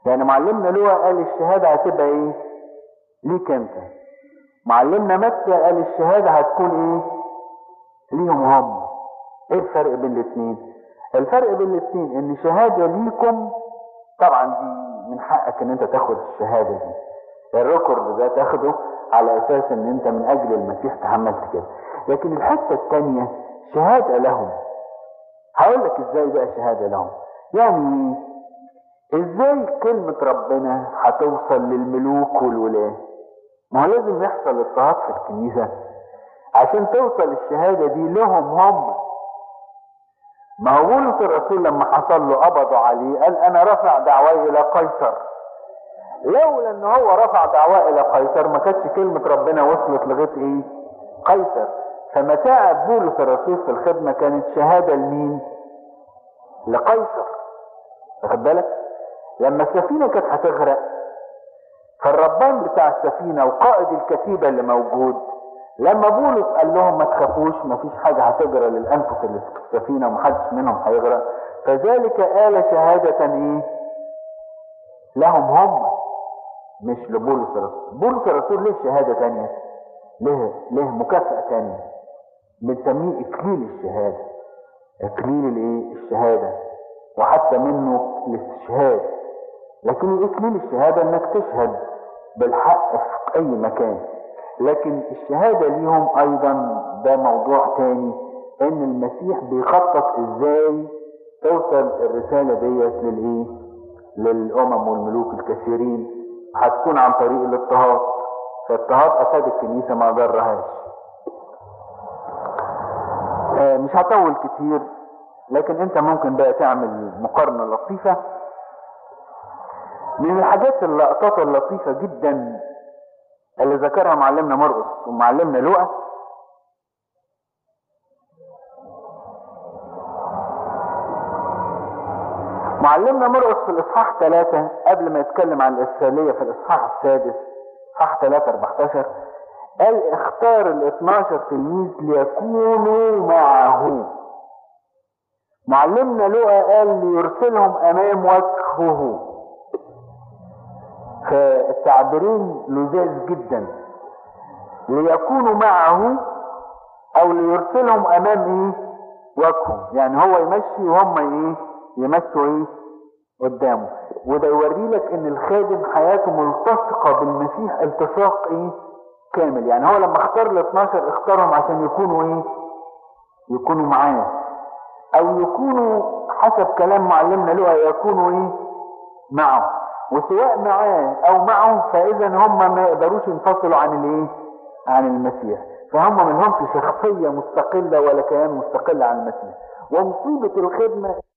يعني معلمنا لوقا قال الشهادة هتبقى ايه ليك انت معلمنا متى قال الشهادة هتكون ايه ليهم هم ايه الفرق بين الاثنين الفرق بين الاثنين ان شهادة ليكم طبعا دي من حقك ان انت تاخد الشهادة دي الركر ده تاخده على اساس ان انت من اجل المسيح تحملت كده لكن الحتة التانية شهادة لهم هقول لك ازاي بقى شهادة لهم يعني ازاي كلمة ربنا هتوصل للملوك والولاة ما هو لازم يحصل اضطهاد في الكنيسة عشان توصل الشهادة دي لهم هم ما هو بولس الرسول لما حصل له قبضوا عليه قال انا رفع دعواي الى قيصر لولا ان هو رفع دعواه الى قيصر ما كانتش كلمة ربنا وصلت لغاية ايه قيصر فمتاعب بولس الرسول في الخدمة كانت شهادة لمين لقيصر واخد بالك لما السفينة كانت هتغرق فالربان بتاع السفينة وقائد الكتيبة اللي موجود لما بولس قال لهم ما تخافوش ما فيش حاجة هتجرى للأنفس اللي في السفينة ومحدش منهم هيغرق فذلك آل شهادة ايه لهم هم مش لبولس الرسول بولس الرسول ليه شهادة تانية ليه ليه مكافأة تانية بنسميه إكليل الشهادة إكليل الإيه الشهادة وحتى منه الاستشهاد لكن إكليل الشهادة إنك تشهد بالحق في أي مكان لكن الشهادة ليهم أيضا ده موضوع تاني إن المسيح بيخطط إزاي توصل الرسالة ديت للإيه؟ للأمم والملوك الكثيرين هتكون عن طريق الاضطهاد فاضطهاد أفاد الكنيسة ما ضرهاش آه مش هطول كتير لكن انت ممكن بقى تعمل مقارنة لطيفة من الحاجات اللقطات اللطيفة جدا اللي ذكرها معلمنا مرقس ومعلمنا لوقا معلمنا مرقس في الاصحاح ثلاثة قبل ما يتكلم عن الارسالية في الاصحاح السادس اصحاح 3 14 قال اختار ال 12 تلميذ ليكونوا معه معلمنا لوقا قال ليرسلهم امام وجهه فالتعبيرين لذاذ جدا ليكونوا معه او ليرسلهم امام ايه وجهه يعني هو يمشي وهم ايه يمشوا ايه قدامه وده يوري لك ان الخادم حياته ملتصقة بالمسيح التصاق ايه كامل يعني هو لما اختار ال 12 اختارهم عشان يكونوا ايه يكونوا معاه او يكونوا حسب كلام معلمنا له يكونوا ايه معه وسواء معاه او معه فاذا هم ما يقدروش ينفصلوا عن الايه عن المسيح فهم ما لهمش شخصية مستقلة ولا كيان مستقل عن المسيح ومصيبة الخدمة